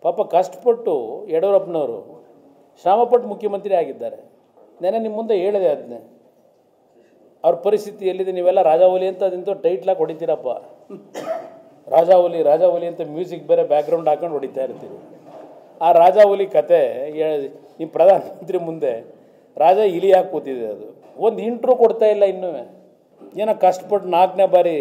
ಪಾಪ ಕಷ್ಟಪಟ್ಟು ಯಡಿಯೂರಪ್ಪನವರು ಶ್ರಮಪಟ್ಟು ಮುಖ್ಯಮಂತ್ರಿ ಆಗಿದ್ದಾರೆ ನೆನೆ ನಿಮ್ಮ ಮುಂದೆ ಹೇಳಿದೆ ಅದನ್ನೇ ಅವ್ರ ಪರಿಸ್ಥಿತಿ ಎಲ್ಲಿದೆ ನೀವೆಲ್ಲ ರಾಜಾವಲಿ ಅಂತ ಅದಿಂತ ಟೈಟ್ಲಾಗಿ ಹೊಡಿತೀರಪ್ಪ ರಾಜಾವಲಿ ರಾಜಾವಲಿ ಅಂತ ಮ್ಯೂಸಿಕ್ ಬೇರೆ ಬ್ಯಾಕ್ಗ್ರೌಂಡ್ ಹಾಕೊಂಡು ಹೊಡಿತಾ ಇರ್ತೀವಿ ಆ ರಾಜಾವಲಿ ಕತೆ ಹೇಳ್- ನಿಮ್ಮ ಪ್ರಧಾನಮಂತ್ರಿ ಮುಂದೆ ರಾಜ ಇಲಿಯಾಗಿ ಕೂತಿದೆ ಅದು ಒಂದು ಇಂಟ್ರೂ ಕೊಡ್ತಾ ಇಲ್ಲ ಇನ್ನೂ ಏನೋ ಕಷ್ಟಪಟ್ಟು ನಾಲ್ಕನೇ ಬಾರಿ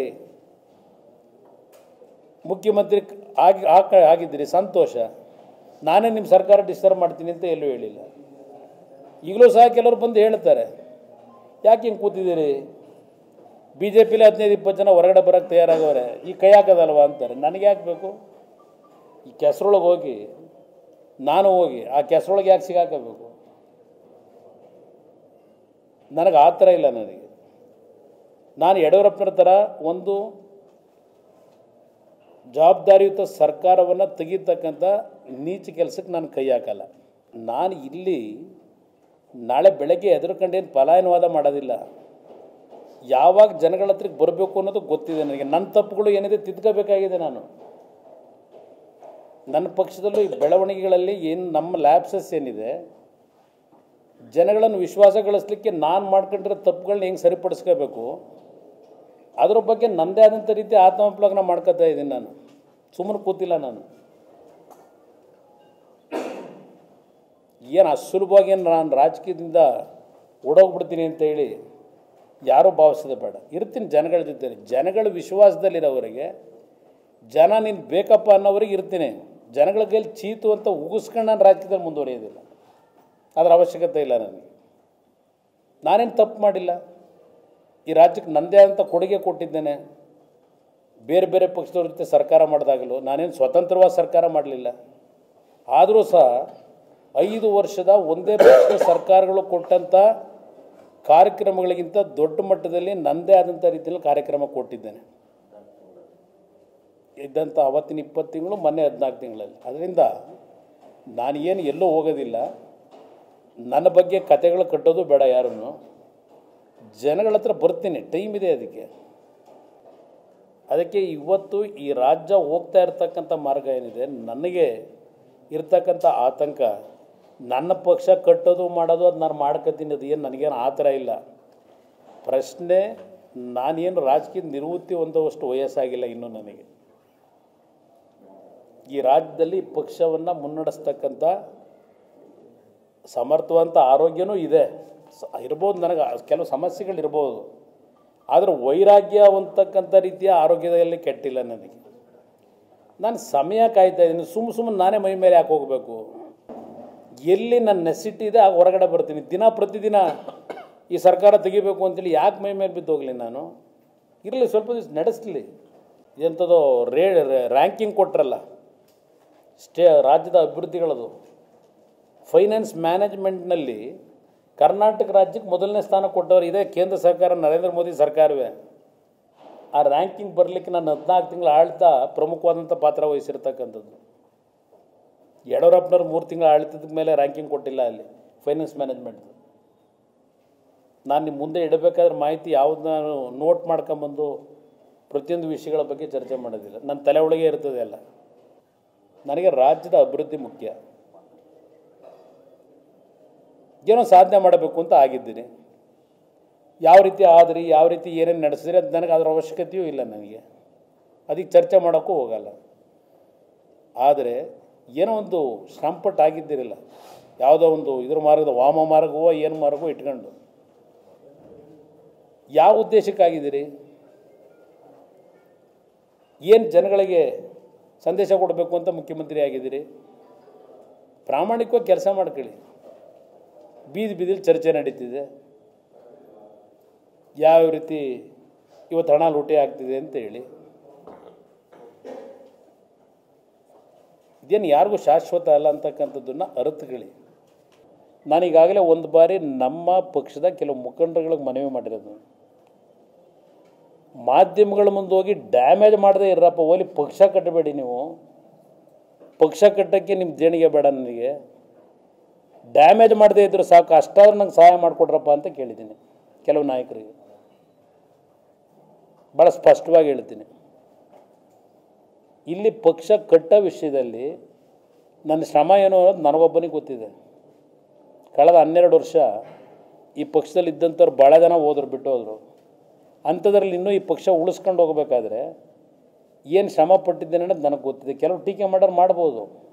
ಮುಖ್ಯಮಂತ್ರಿ ಆಗಿ ಆಕ- ಆಗಿದ್ದೀರಿ ಸಂತೋಷ ನಾನೇ ನಿಮ್ಮ ಸರ್ಕಾರ ಡಿಸ್ಟರ್ಬ್ ಮಾಡ್ತೀನಿ ಅಂತ ಎಲ್ಲೂ ಹೇಳಿಲ್ಲ ಈಗಲೂ ಸಹ ಕೆಲವರು ಬಂದು ಹೇಳ್ತಾರೆ ಯಾಕೆ ಹಿಂಗೆ ಕೂತಿದ್ದೀರಿ ಬಿ ಜೆ ಪಿಲಿ ಹದಿನೈದು ಇಪ್ಪತ್ತು ಜನ ಹೊರಗಡೆ ಬರೋಕ್ಕೆ ತಯಾರಾಗವ್ರೆ ಈ ಕೈ ಹಾಕೋದಲ್ವಾ ಅಂತಾರೆ ನನಗೆ ಯಾಕೆ ಬೇಕು ಈ ಕೆಸರೊಳಗೆ ಹೋಗಿ ನಾನು ಹೋಗಿ ಆ ಕೆಸರೊಳಗೆ ಯಾಕೆ ಸಿಗಾಕಬೇಕು ನನಗೆ ಆ ಥರ ಇಲ್ಲ ನನಗೆ ನಾನು ಯಡಿಯೂರಪ್ಪನ ಥರ ಒಂದು ಜವಾಬ್ದಾರಿಯುತ ಸರ್ಕಾರವನ್ನು ತೆಗಿತಕ್ಕಂಥ ನೀಚ ಕೆಲಸಕ್ಕೆ ನಾನು ಕೈ ಹಾಕಲ್ಲ ನಾನು ಇಲ್ಲಿ ನಾಳೆ ಬೆಳಗ್ಗೆ ಎದುರುಕೊಂಡೇನು ಪಲಾಯನವಾದ ಮಾಡೋದಿಲ್ಲ ಯಾವಾಗ ಜನಗಳ ಹತ್ರಕ್ಕೆ ಬರಬೇಕು ಅನ್ನೋದು ಗೊತ್ತಿದೆ ನನಗೆ ನನ್ನ ತಪ್ಪುಗಳು ಏನಿದೆ ತಿದ್ಕೋಬೇಕಾಗಿದೆ ನಾನು ನನ್ನ ಪಕ್ಷದಲ್ಲೂ ಈ ಬೆಳವಣಿಗೆಗಳಲ್ಲಿ ಏನು ನಮ್ಮ ಲ್ಯಾಬ್ಸಸ್ ಏನಿದೆ ಜನಗಳನ್ನು ವಿಶ್ವಾಸ ಗಳಿಸ್ಲಿಕ್ಕೆ ನಾನು ಮಾಡ್ಕೊಂಡಿರೋ ತಪ್ಪುಗಳನ್ನ ಹೆಂಗೆ ಸರಿಪಡಿಸ್ಕೋಬೇಕು ಅದ್ರ ಬಗ್ಗೆ ನನ್ನದೇ ಆದಂಥ ರೀತಿ ಆತ್ಮವಿಪ್ಲವನ ಮಾಡ್ಕೋತಾ ಇದ್ದೀನಿ ನಾನು ಸುಮ್ಮನೆ ಕೂತಿಲ್ಲ ನಾನು ಏನು ಅಷ್ಟು ಸುಲಭವಾಗಿ ಏನು ನಾನು ರಾಜಕೀಯದಿಂದ ಓಡೋಗ್ಬಿಡ್ತೀನಿ ಅಂತ ಹೇಳಿ ಯಾರೂ ಭಾವಿಸೋದೇ ಬೇಡ ಇರ್ತೀನಿ ಜನಗಳ ಜೊತೆ ಜನಗಳ ವಿಶ್ವಾಸದಲ್ಲಿರೋವರೆಗೆ ಜನ ನೀನು ಬೇಕಪ್ಪ ಅನ್ನೋವರೆಗೆ ಇರ್ತೀನಿ ಜನಗಳ ಕೈಲಿ ಚೀತು ಅಂತ ಉಗಿಸ್ಕೊಂಡು ನಾನು ರಾಜಕೀಯದಲ್ಲಿ ಮುಂದುವರಿಯೋದಿಲ್ಲ ಅದರ ಅವಶ್ಯಕತೆ ಇಲ್ಲ ನನಗೆ ನಾನೇನು ತಪ್ಪು ಮಾಡಿಲ್ಲ ಈ ರಾಜ್ಯಕ್ಕೆ ನನ್ನದೇ ಆದಂಥ ಕೊಡುಗೆ ಕೊಟ್ಟಿದ್ದೇನೆ ಬೇರೆ ಬೇರೆ ಪಕ್ಷದವ್ರ ಜೊತೆ ಸರ್ಕಾರ ಮಾಡಿದಾಗಲೂ ನಾನೇನು ಸ್ವತಂತ್ರವಾದ ಸರ್ಕಾರ ಮಾಡಲಿಲ್ಲ ಆದರೂ ಸಹ ಐದು ವರ್ಷದ ಒಂದೇ ಪಕ್ಷದ ಸರ್ಕಾರಗಳು ಕೊಟ್ಟಂಥ ಕಾರ್ಯಕ್ರಮಗಳಿಗಿಂತ ದೊಡ್ಡ ಮಟ್ಟದಲ್ಲಿ ನನ್ನದೇ ಆದಂಥ ರೀತಿಯಲ್ಲಿ ಕಾರ್ಯಕ್ರಮ ಕೊಟ್ಟಿದ್ದೇನೆ ಇದ್ದಂಥ ಅವತ್ತಿನ ಇಪ್ಪತ್ತು ತಿಂಗಳು ಮೊನ್ನೆ ಹದಿನಾಲ್ಕು ತಿಂಗಳಲ್ಲಿ ಅದರಿಂದ ನಾನು ಏನು ಎಲ್ಲೂ ಹೋಗೋದಿಲ್ಲ ನನ್ನ ಬಗ್ಗೆ ಕತೆಗಳು ಕಟ್ಟೋದು ಬೇಡ ಯಾರನ್ನು ಜನಗಳ ಹತ್ರ ಬರ್ತೀನಿ ಟೈಮ್ ಇದೆ ಅದಕ್ಕೆ ಅದಕ್ಕೆ ಇವತ್ತು ಈ ರಾಜ್ಯ ಹೋಗ್ತಾ ಇರ್ತಕ್ಕಂಥ ಮಾರ್ಗ ಏನಿದೆ ನನಗೆ ಇರ್ತಕ್ಕಂಥ ಆತಂಕ ನನ್ನ ಪಕ್ಷ ಕಟ್ಟೋದು ಮಾಡೋದು ಅದು ನಾನು ಮಾಡ್ಕೊತೀನಿ ಅದು ಏನು ನನಗೇನು ಆ ಥರ ಇಲ್ಲ ಪ್ರಶ್ನೆ ನಾನೇನು ರಾಜಕೀಯ ನಿವೃತ್ತಿ ಹೊಂದುವಷ್ಟು ವಯಸ್ಸಾಗಿಲ್ಲ ಇನ್ನೂ ನನಗೆ ಈ ರಾಜ್ಯದಲ್ಲಿ ಪಕ್ಷವನ್ನು ಮುನ್ನಡೆಸ್ತಕ್ಕಂಥ ಸಮರ್ಥವಂತ ಆರೋಗ್ಯನೂ ಇದೆ ಸ- ಇರ್ಬೋದು ನನಗೆ ಕೆಲವು ಸಮಸ್ಯೆಗಳಿರ್ಬೋದು ಆದರೆ ವೈರಾಗ್ಯ ಅಂತಕ್ಕಂಥ ರೀತಿಯ ಆರೋಗ್ಯದಲ್ಲಿ ಕೆಟ್ಟಿಲ್ಲ ನನಗೆ ನಾನು ಸಮಯ ಕಾಯ್ತಾ ಇದ್ದೀನಿ ಸುಮ್ಮ ಸುಮ್ಮನೆ ನಾನೇ ಮೈ ಮೇಲೆ ಯಾಕೆ ಹೋಗಬೇಕು ಎಲ್ಲಿ ನನ್ನ ನೆಸಿಟಿ ಇದೆ ಆಗ ಹೊರಗಡೆ ಬರ್ತೀನಿ ದಿನ ಪ್ರತಿದಿನ ಈ ಸರ್ಕಾರ ತೆಗಿಬೇಕು ಅಂತೇಳಿ ಯಾಕೆ ಮೈ ಮೇಲೆ ಬಿದ್ದು ಹೋಗಲಿ ನಾನು ಇರಲಿ ಸ್ವಲ್ಪ ದಿವಸ ನಡೆಸಲಿ ಎಂಥದೋ ರೇ ರ್ಯಾಂಕಿಂಗ್ ಕೊಟ್ರಲ್ಲ ಸ್ಟೇ ರಾಜ್ಯದ ಅಭಿವೃದ್ಧಿಗಳದು ಫೈನಾನ್ಸ್ ಮ್ಯಾನೇಜ್ಮೆಂಟ್ನಲ್ಲಿ ಕರ್ನಾಟಕ ರಾಜ್ಯಕ್ಕೆ ಮೊದಲನೇ ಸ್ಥಾನ ಕೊಟ್ಟವರು ಇದೇ ಕೇಂದ್ರ ಸರ್ಕಾರ ನರೇಂದ್ರ ಮೋದಿ ಸರ್ಕಾರವೇ ಆ ರ್ಯಾಂಕಿಂಗ್ ಬರಲಿಕ್ಕೆ ನಾನು ಹದಿನಾಲ್ಕು ತಿಂಗಳ ಆಳ್ತಾ ಪ್ರಮುಖವಾದಂಥ ಪಾತ್ರ ವಹಿಸಿರ್ತಕ್ಕಂಥದ್ದು ಯಡಿಯೂರಪ್ಪನವ್ರು ಮೂರು ತಿಂಗಳ ಆಳ್ತದ ಮೇಲೆ ರ್ಯಾಂಕಿಂಗ್ ಕೊಟ್ಟಿಲ್ಲ ಅಲ್ಲಿ ಫೈನಾನ್ಸ್ ಮ್ಯಾನೇಜ್ಮೆಂಟ್ ನಾನು ನಿಮ್ಮ ಮುಂದೆ ಇಡಬೇಕಾದ್ರೆ ಮಾಹಿತಿ ಯಾವ್ದು ನಾನು ನೋಟ್ ಮಾಡ್ಕೊಂಬಂದು ಪ್ರತಿಯೊಂದು ವಿಷಯಗಳ ಬಗ್ಗೆ ಚರ್ಚೆ ಮಾಡೋದಿಲ್ಲ ನನ್ನ ತಲೆ ಒಳಗೆ ಇರ್ತದೆ ಎಲ್ಲ ನನಗೆ ರಾಜ್ಯದ ಅಭಿವೃದ್ಧಿ ಮುಖ್ಯ ಏನೋ ಸಾಧನೆ ಮಾಡಬೇಕು ಅಂತ ಆಗಿದ್ದೀನಿ ಯಾವ ರೀತಿ ಆದ್ರಿ ಯಾವ ರೀತಿ ಏನೇನು ನಡೆಸಿದ್ರಿ ಅದು ನನಗೆ ಅದರ ಅವಶ್ಯಕತೆಯೂ ಇಲ್ಲ ನನಗೆ ಅದಕ್ಕೆ ಚರ್ಚೆ ಮಾಡೋಕ್ಕೂ ಹೋಗಲ್ಲ ಆದರೆ ಏನೋ ಒಂದು ಶ್ರಮಪಟ್ಟು ಆಗಿದ್ದಿರಲ್ಲ ಯಾವುದೋ ಒಂದು ಇದ್ರ ಮಾರ್ಗದ ವಾಮ ಮಾರ್ಗವೋ ಏನು ಮಾರ್ಗವೋ ಇಟ್ಕೊಂಡು ಯಾವ ಉದ್ದೇಶಕ್ಕಾಗಿದ್ದೀರಿ ಏನು ಜನಗಳಿಗೆ ಸಂದೇಶ ಕೊಡಬೇಕು ಅಂತ ಮುಖ್ಯಮಂತ್ರಿ ಆಗಿದ್ದೀರಿ ಪ್ರಾಮಾಣಿಕವಾಗಿ ಕೆಲಸ ಮಾಡ್ಕೊಳ್ಳಿ ಬೀದಿ ಬೀದಿಲಿ ಚರ್ಚೆ ನಡೀತಿದೆ ಯಾವ ರೀತಿ ಇವತ್ತು ಹಣ ಲೂಟಿ ಆಗ್ತಿದೆ ಅಂತ ಹೇಳಿ ಇದೇನು ಯಾರಿಗೂ ಶಾಶ್ವತ ಅಲ್ಲ ಅಂತಕ್ಕಂಥದ್ದನ್ನು ಅರಿತುಕೊಳ್ಳಿ ನಾನೀಗಾಗಲೇ ಒಂದು ಬಾರಿ ನಮ್ಮ ಪಕ್ಷದ ಕೆಲವು ಮುಖಂಡರುಗಳಿಗೆ ಮನವಿ ಮಾಡಿರೋದು ಮಾಧ್ಯಮಗಳ ಮುಂದೆ ಹೋಗಿ ಡ್ಯಾಮೇಜ್ ಮಾಡದೇ ಇರಪ್ಪ ಓಲಿ ಪಕ್ಷ ಕಟ್ಟಬೇಡಿ ನೀವು ಪಕ್ಷ ಕಟ್ಟೋಕ್ಕೆ ನಿಮ್ಮ ದೇಣಿಗೆ ಬೇಡ ನನಗೆ ಡ್ಯಾಮೇಜ್ ಮಾಡದೇ ಇದ್ದರೂ ಸಾಕು ಅಷ್ಟಾದ್ರೂ ನಂಗೆ ಸಹಾಯ ಮಾಡಿಕೊಡ್ರಪ್ಪ ಅಂತ ಕೇಳಿದ್ದೀನಿ ಕೆಲವು ನಾಯಕರಿಗೆ ಭಾಳ ಸ್ಪಷ್ಟವಾಗಿ ಹೇಳ್ತೀನಿ ಇಲ್ಲಿ ಪಕ್ಷ ಕಟ್ಟೋ ವಿಷಯದಲ್ಲಿ ನನ್ನ ಶ್ರಮ ಏನು ಅನ್ನೋದು ನನಗೊಬ್ಬನಿಗೆ ಗೊತ್ತಿದೆ ಕಳೆದ ಹನ್ನೆರಡು ವರ್ಷ ಈ ಪಕ್ಷದಲ್ಲಿ ಇದ್ದಂಥವ್ರು ಭಾಳ ಜನ ಹೋದ್ರು ಬಿಟ್ಟು ಹೋದರು ಅಂಥದ್ರಲ್ಲಿ ಇನ್ನೂ ಈ ಪಕ್ಷ ಉಳಿಸ್ಕೊಂಡು ಹೋಗಬೇಕಾದ್ರೆ ಏನು ಶ್ರಮ ಪಟ್ಟಿದ್ದೇನೆ ಅನ್ನೋದು ನನಗೆ ಗೊತ್ತಿದೆ ಕೆಲವು ಟೀಕೆ ಮಾಡೋರು ಮಾಡ್ಬೋದು